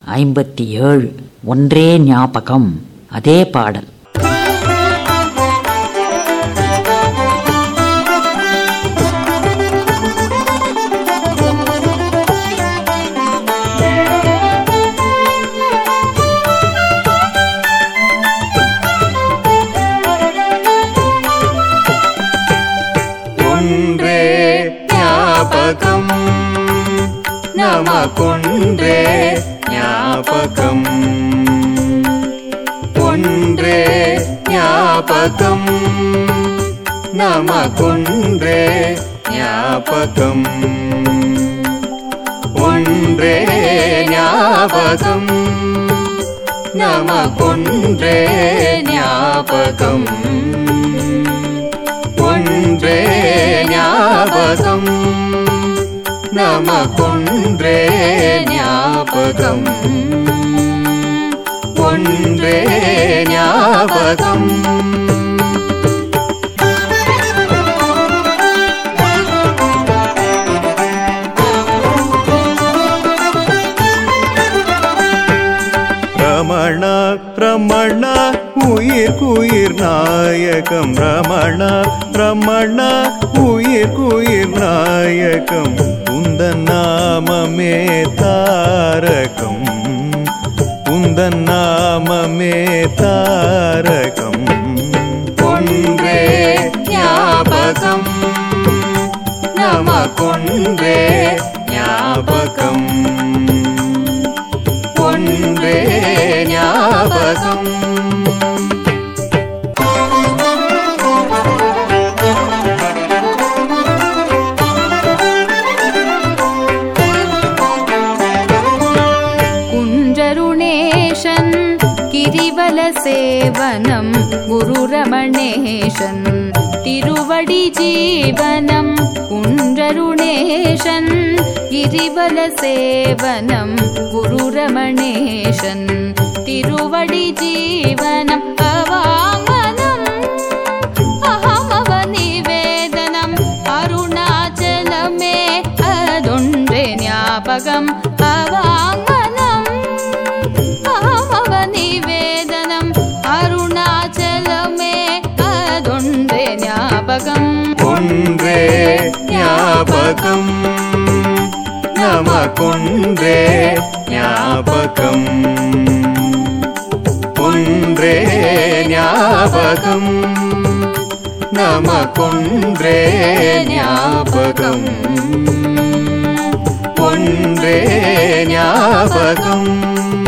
ஐம்பத்தி ஏழு ஒன்றே ஞாபகம் அதே பாடல் ஒன்றே ஞாபகம் நமக்கொன்றே ஞாபகம் ஒன்றே ஞாபகம் நமக்கொன்றே ஞாபகம் ஒன்றே ஞாபகம் நமக்கொன்றே ஞாபகம் ஒன்றே ஞாபகம் நமக்கொன்றே ஞாபகம் ஒன்றே ஞாபகம் ரமண ரமண உயிர் குயிர் நாயகம் ரமண ரமண உயிர் குயிர் நாயகம் உந்தன் நாமமே தாரகம் உந்தன் நாமமே தாரகம் ஒன்றே ஞாபகம் நமக்கொன்றே ஞாபகம் ஒன்றே ஞாபகம் कुञ्जरुणेशन् गिरिवलसेवनं गुरुरमणेशन् तिरुवडिजीवनं कुञ्जरुणेशन् गिरिवलसेवनं गुरुरमणेशन् तिरुवडिजीवनम् अवाङ्मनम् अहमवनिवेदनम् अरुणाचलमे अदुण्डे ஞாபகம் அவாங்கனம் அகமவனிவேதனம் அருணாச்சலமே அதொன்றே ஞாபகம் ஒன்றே ஞாபகம் நமக்கொன்றே ஞாபகம் ஒன்றே ஞாபகம் நமக்கொன்றே ஞாபகம் ஒன்றே ஞாபகம்